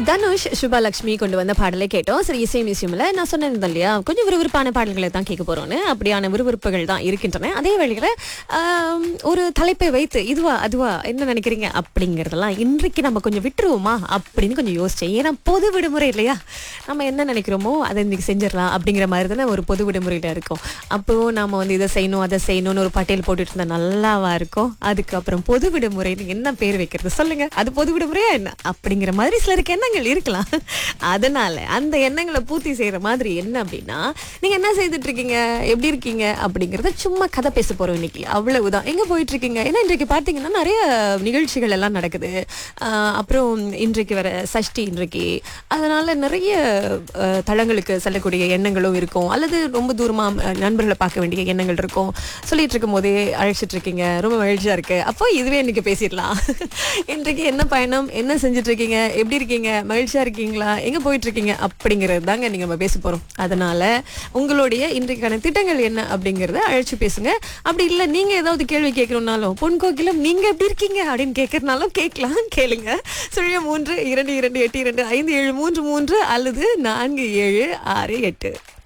தனுஷ் சுபாலட்சுமி கொண்டு வந்த பாடலை கேட்டோம் சரி இசை மியூசியம்ல நான் சொன்னேன் இல்லையா கொஞ்சம் விறுவிறுப்பான பாடல்களை தான் கேட்க போறோம்னு அப்படியான விறுவிறுப்புகள் தான் இருக்கின்றன அதே வேளையில ஆம், ஒரு தலைப்பை வைத்து இதுவா அதுவா என்ன நினைக்கிறீங்க அப்படிங்கறதெல்லாம் இன்றைக்கு நம்ம கொஞ்சம் விட்டுருவோமா அப்படின்னு கொஞ்சம் யோசிச்சேன் ஏன்னா பொது விடுமுறை இல்லையா நம்ம என்ன நினைக்கிறோமோ அதை இன்னைக்கு செஞ்சிடலாம் அப்படிங்கிற மாதிரி தானே ஒரு பொது விடுமுறையில இருக்கும் அப்போ நாம வந்து இதை செய்யணும் அதை செய்யணும்னு ஒரு பட்டியல் போட்டுட்டு இருந்தா நல்லாவா இருக்கும் அதுக்கப்புறம் பொது விடுமுறைன்னு என்ன பேர் வைக்கிறது சொல்லுங்க அது பொது விடுமுறையா என்ன அப்படிங்கிற மாதிரி சிலருக்கு எண்ணங்கள் இருக்கலாம் அதனால அந்த எண்ணங்களை பூர்த்தி செய்யற மாதிரி என்ன அப்படின்னா நீங்க என்ன செய்துட்டு இருக்கீங்க எப்படி இருக்கீங்க அப்படிங்கறத சும்மா கதை பேச போறோம் இன்னைக்கு அவ்வளவுதான் எங்க போயிட்டு இருக்கீங்க ஏன்னா இன்றைக்கு பார்த்தீங்கன்னா நிறைய நிகழ்ச்சிகள் எல்லாம் நடக்குது ஆஹ் அப்புறம் இன்றைக்கு வர சஷ்டி இன்றைக்கு அதனால நிறைய ஆஹ், தளங்களுக்கு செல்லக்கூடிய எண்ணங்களும் இருக்கும் அல்லது ரொம்ப தூரமா அஹ், நண்பர்களை பார்க்க வேண்டிய எண்ணங்கள் இருக்கும் சொல்லிட்டு இருக்கும் போதே அழைச்சிட்டு இருக்கீங்க ரொம்ப மகிழ்ச்சியா இருக்கு அப்போ இதுவே இன்னைக்கு பேசிடலாம் இன்றைக்கு என்ன பயணம் என்ன செஞ்சுட்டு இருக்கீங்க எப்படி இருக்கீங்க மகிழ்ச்சியா இருக்கீங்களா எங்க போயிட்டு இருக்கீங்க அப்படிங்கிறது தாங்க நீங்க நம்ம பேச போறோம் அதனால உங்களுடைய இன்றைக்கான திட்டங்கள் என்ன அப்படிங்கறத அழைச்சு பேசுங்க அப்படி இல்ல நீங்க ஏதாவது கேள்வி கேட்கணும்னாலும் பொன் கோகிலம் நீங்க எப்படி இருக்கீங்க அப்படின்னு கேட்கறதுனாலும் கேட்கலாம் கேளுங்க சுழிய மூன்று இரண்டு இரண்டு எட்டு இரண்டு ஐந்து ஏழு மூன்று மூன்று அல்லது நான்கு ஏழு ஆறு எட்டு